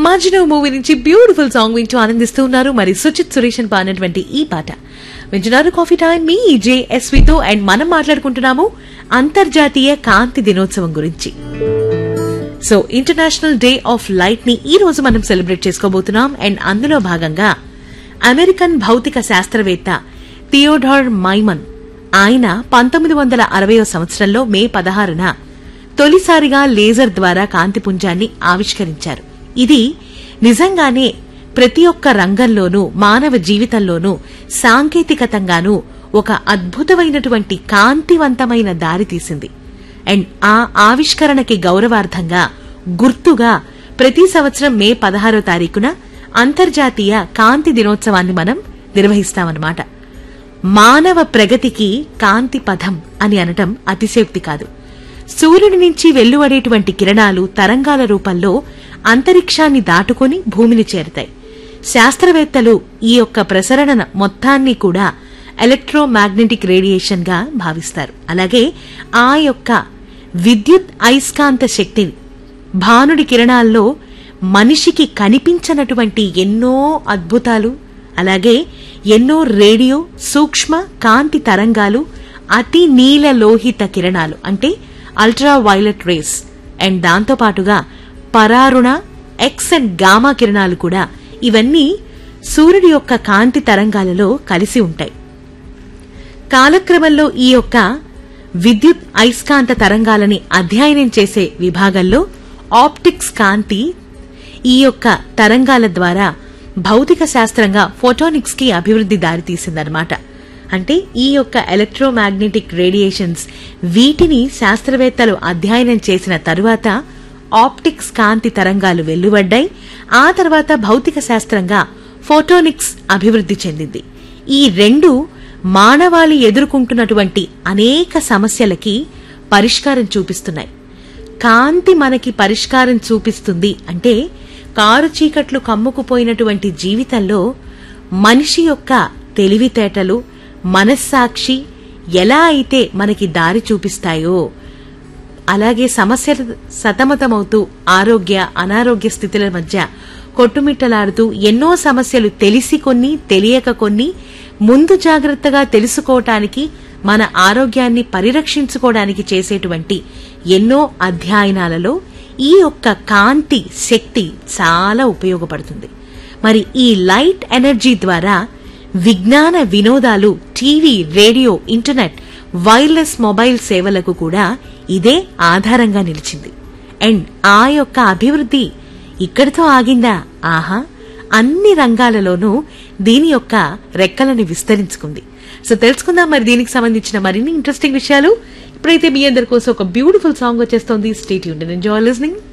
Majnu movie నుంచి beautiful song వింటూ ఆనందిస్తూ ఉన్నారు మరి సుచిత్ సురేషన్ పాడినటువంటి ఈ పాట వింటున్నారు కాఫీ టైం మీ జేఎస్వితో అండ్ మనం మాట్లాడుకుంటున్నాము అంతర్జాతీయ కాంతి దినోత్సవం గురించి so international day of light ని ఈ రోజు మనం సెలబ్రేట్ చేసుకోబోతున్నాం అండ్ అందులో భాగంగా అమెరికన్ భౌతిక శాస్త్రవేత్త థియోడార్ మైమన్ ఆయన పంతొమ్మిది వందల అరవయో సంవత్సరంలో మే పదహారున తొలిసారిగా లేజర్ ద్వారా కాంతిపుంజాన్ని ఆవిష్కరించారు ఇది నిజంగానే ప్రతి ఒక్క రంగంలోనూ మానవ జీవితంలోనూ సాంకేతికతంగానూ ఒక అద్భుతమైనటువంటి కాంతివంతమైన దారి తీసింది అండ్ ఆ ఆవిష్కరణకి గౌరవార్థంగా గుర్తుగా ప్రతి సంవత్సరం మే పదహారో తారీఖున అంతర్జాతీయ కాంతి దినోత్సవాన్ని మనం నిర్వహిస్తామన్నమాట మానవ ప్రగతికి కాంతి పథం అని అనటం అతిశయోక్తి కాదు సూర్యుడి నుంచి వెల్లువడేటువంటి కిరణాలు తరంగాల రూపంలో అంతరిక్షాన్ని దాటుకొని భూమిని చేరుతాయి శాస్త్రవేత్తలు ఈ యొక్క ప్రసరణ మొత్తాన్ని కూడా ఎలక్ట్రోమాగ్నెటిక్ రేడియేషన్ గా భావిస్తారు అలాగే ఆ యొక్క విద్యుత్ అయస్కాంత శక్తిని భానుడి కిరణాల్లో మనిషికి కనిపించనటువంటి ఎన్నో అద్భుతాలు అలాగే ఎన్నో రేడియో సూక్ష్మ కాంతి తరంగాలు అతి నీల లోహిత కిరణాలు అంటే అల్ట్రా వైలెట్ రేస్ అండ్ దాంతోపాటుగా పరారుణ ఎక్స్ అండ్ గామా కిరణాలు కూడా ఇవన్నీ సూర్యుడి యొక్క కాంతి తరంగాలలో కలిసి ఉంటాయి కాలక్రమంలో ఈ యొక్క విద్యుత్ అయస్కాంత తరంగాలని అధ్యయనం చేసే విభాగంలో ఆప్టిక్స్ కాంతి ఈ యొక్క తరంగాల ద్వారా భౌతిక శాస్త్రంగా ఫోటోనిక్స్ కి అభివృద్ధి దారితీసిందన్నమాట అంటే ఈ యొక్క ఎలక్ట్రోమాగ్నెటిక్ రేడియేషన్స్ వీటిని శాస్త్రవేత్తలు అధ్యయనం చేసిన తరువాత ఆప్టిక్స్ కాంతి తరంగాలు వెల్లువడ్డాయి ఆ తర్వాత భౌతిక శాస్త్రంగా ఫోటోనిక్స్ అభివృద్ధి చెందింది ఈ రెండు మానవాళి ఎదుర్కొంటున్నటువంటి అనేక సమస్యలకి పరిష్కారం చూపిస్తున్నాయి కాంతి మనకి పరిష్కారం చూపిస్తుంది అంటే కారు చీకట్లు కమ్ముకుపోయినటువంటి జీవితంలో మనిషి యొక్క తెలివితేటలు మనస్సాక్షి ఎలా అయితే మనకి దారి చూపిస్తాయో అలాగే సమస్యలు సతమతమవుతూ ఆరోగ్య అనారోగ్య స్థితుల మధ్య కొట్టుమిట్టలాడుతూ ఎన్నో సమస్యలు తెలిసి కొన్ని తెలియక కొన్ని ముందు జాగ్రత్తగా తెలుసుకోవటానికి మన ఆరోగ్యాన్ని పరిరక్షించుకోవడానికి చేసేటువంటి ఎన్నో అధ్యయనాలలో ఈ యొక్క కాంతి శక్తి చాలా ఉపయోగపడుతుంది మరి ఈ లైట్ ఎనర్జీ ద్వారా విజ్ఞాన వినోదాలు TV radio internet wireless mobile సేవలకు కూడా ఇదే ఆధారంగా నిలిచింది అండ్ ఆ యొక్క అభివృద్ధి ఇక్కడితో ఆగిందా ఆహా అన్ని రంగాలలోనూ దీని యొక్క రెక్కలను విస్తరించుకుంది సో తెలుసుకుందాం మరి దీనికి సంబంధించిన మరిన్ని ఇంట్రెస్టింగ్ విషయాలు ఇప్పుడైతే మీ అందరి కోసం ఒక బ్యూటిఫుల్ సాంగ్ వచ్చేస్తోంది స్టేట్ యూన్ ఎంజాయ్ లిస్నింగ్